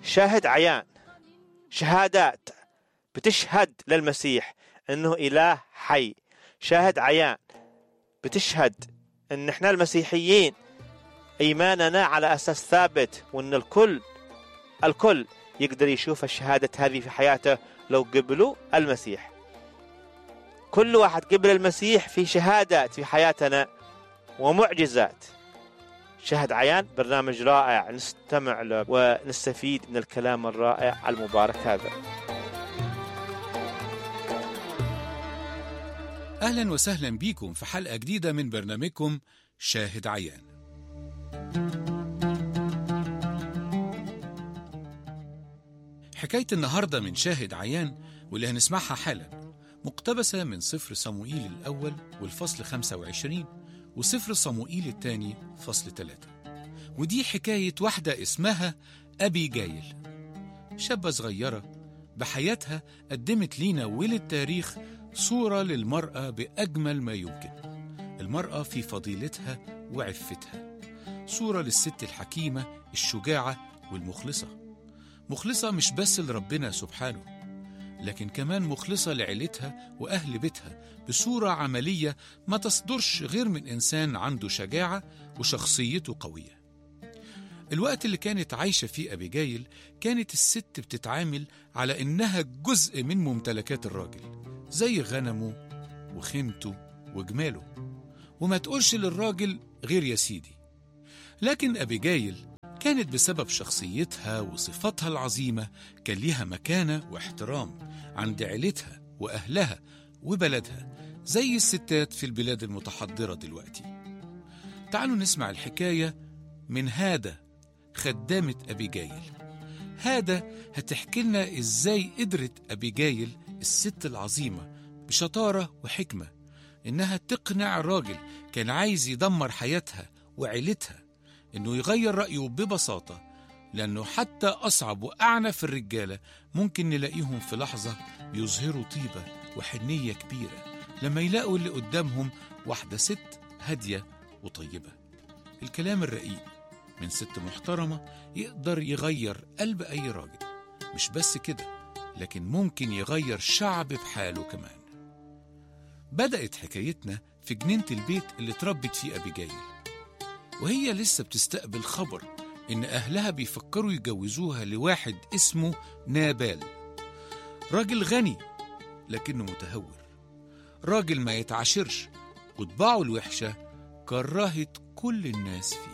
شاهد عيان شهادات بتشهد للمسيح انه اله حي شاهد عيان بتشهد ان احنا المسيحيين ايماننا على اساس ثابت وان الكل الكل يقدر يشوف الشهادة هذه في حياته لو قبلوا المسيح كل واحد قبل المسيح في شهادات في حياتنا ومعجزات شهد عيان برنامج رائع نستمع له ونستفيد من الكلام الرائع المبارك هذا أهلا وسهلا بيكم في حلقة جديدة من برنامجكم شاهد عيان حكاية النهاردة من شاهد عيان واللي هنسمعها حالا مقتبسة من سفر صموئيل الأول والفصل 25 وسفر صموئيل الثاني فصل 3 ودي حكاية واحدة اسمها أبي جايل شابة صغيرة بحياتها قدمت لينا وللتاريخ صورة للمرأة بأجمل ما يمكن المرأة في فضيلتها وعفتها صورة للست الحكيمة الشجاعة والمخلصة مخلصة مش بس لربنا سبحانه لكن كمان مخلصة لعيلتها وأهل بيتها بصورة عملية ما تصدرش غير من إنسان عنده شجاعة وشخصيته قوية الوقت اللي كانت عايشة فيه أبيجايل كانت الست بتتعامل على إنها جزء من ممتلكات الراجل زي غنمه وخيمته وجماله وما تقولش للراجل غير يا سيدي لكن أبيجايل كانت بسبب شخصيتها وصفاتها العظيمة كان ليها مكانة واحترام عند عيلتها وأهلها وبلدها زي الستات في البلاد المتحضرة دلوقتي تعالوا نسمع الحكاية من هادة خدامة أبيجايل هادة هتحكي لنا إزاي قدرت أبيجايل الست العظيمة بشطارة وحكمة إنها تقنع راجل كان عايز يدمر حياتها وعيلتها إنه يغير رأيه ببساطة لأنه حتى أصعب وأعنف الرجالة ممكن نلاقيهم في لحظة بيظهروا طيبة وحنية كبيرة لما يلاقوا اللي قدامهم واحدة ست هادية وطيبة الكلام الرقيق من ست محترمة يقدر يغير قلب أي راجل مش بس كده لكن ممكن يغير شعب بحاله كمان بدأت حكايتنا في جنينة البيت اللي اتربت فيه أبيجايل وهي لسه بتستقبل خبر إن أهلها بيفكروا يجوزوها لواحد اسمه نابال راجل غني لكنه متهور راجل ما يتعاشرش وطباعه الوحشة كرهت كل الناس فيه